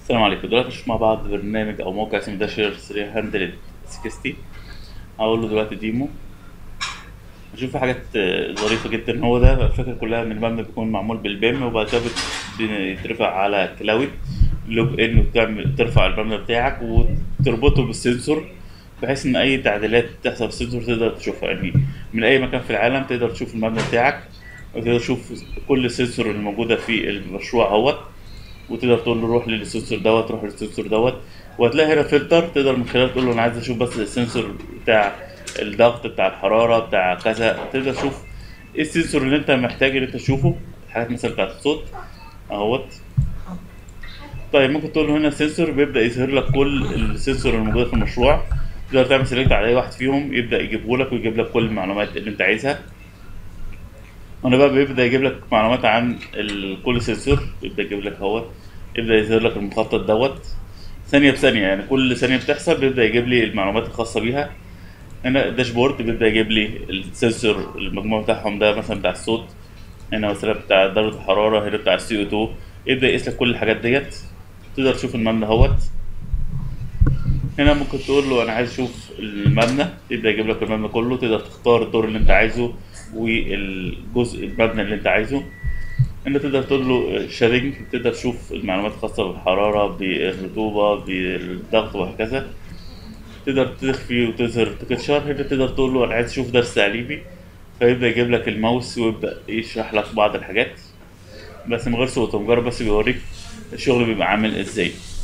السلام عليكم دلوقتي نشوف مع بعض برنامج او موقع اسمه داشر 360 هقول له دلوقتي ديمو هشوف في حاجات آه، ظريفة جدا هو ده الفكرة كلها ان المبنى بيكون معمول بالبيم وبعد كده بت- بيترفع على كلاود لوج ان وتعمل ترفع المبنى بتاعك وتربطه بالسنسور بحيث ان اي تعديلات تحصل في السنسور تقدر تشوفها يعني من اي مكان في العالم تقدر تشوف المبنى بتاعك وتقدر تشوف كل السنسور اللي موجودة في المشروع اهوت وتقدر تقول له روح للسنسور دوت روح للسنسور دوت وهتلاقي هنا فلتر تقدر من خلاله تقول له انا عايز اشوف بس السنسور بتاع الضغط بتاع الحراره بتاع كذا تقدر تشوف ايه السنسور اللي انت محتاج ان انت تشوفه الحاجات مثلا بتاعت الصوت اهوت طيب ممكن تقول له هنا سنسور بيبدا يظهر لك كل السنسور الموجوده في المشروع تقدر تعمل سيلكت على اي واحد فيهم يبدا يجيبه لك ويجيب لك كل المعلومات اللي انت عايزها هنا بقى بيبدا يجيب لك معلومات عن ال- كل سنسور يبدا يجيب لك اهوت يبدا يظهر لك المخطط دوت ثانيه بثانيه يعني كل ثانيه بتحصل بيبدا يجيب لي المعلومات الخاصه بيها هنا الداشبورد بيبدا يجيب لي السنسور المجموع بتاعهم ده مثلا بتاع الصوت هنا مثلا بتاع درجه الحراره هنا بتاع السي او 2 يبدا يقيس لك كل الحاجات ديت تقدر تشوف المبنى اهوت هنا ممكن تقول له انا عايز اشوف المبنى يبدا يجيب لك المبنى كله تقدر تختار الدور اللي انت عايزه والجزء المبنى اللي انت عايزه انت تقدر تقول له شيرنج تقدر تشوف المعلومات الخاصه بالحراره بالرطوبه بالضغط وهكذا تقدر تخفي وتظهر تكتشر هنا تقدر تقول له انا عايز اشوف درس تعليمي فيبدا يجيب لك الماوس ويبدا يشرح لك بعض الحاجات بس من غير صوت مجرد بس بيوريك الشغل بيبقى عامل ازاي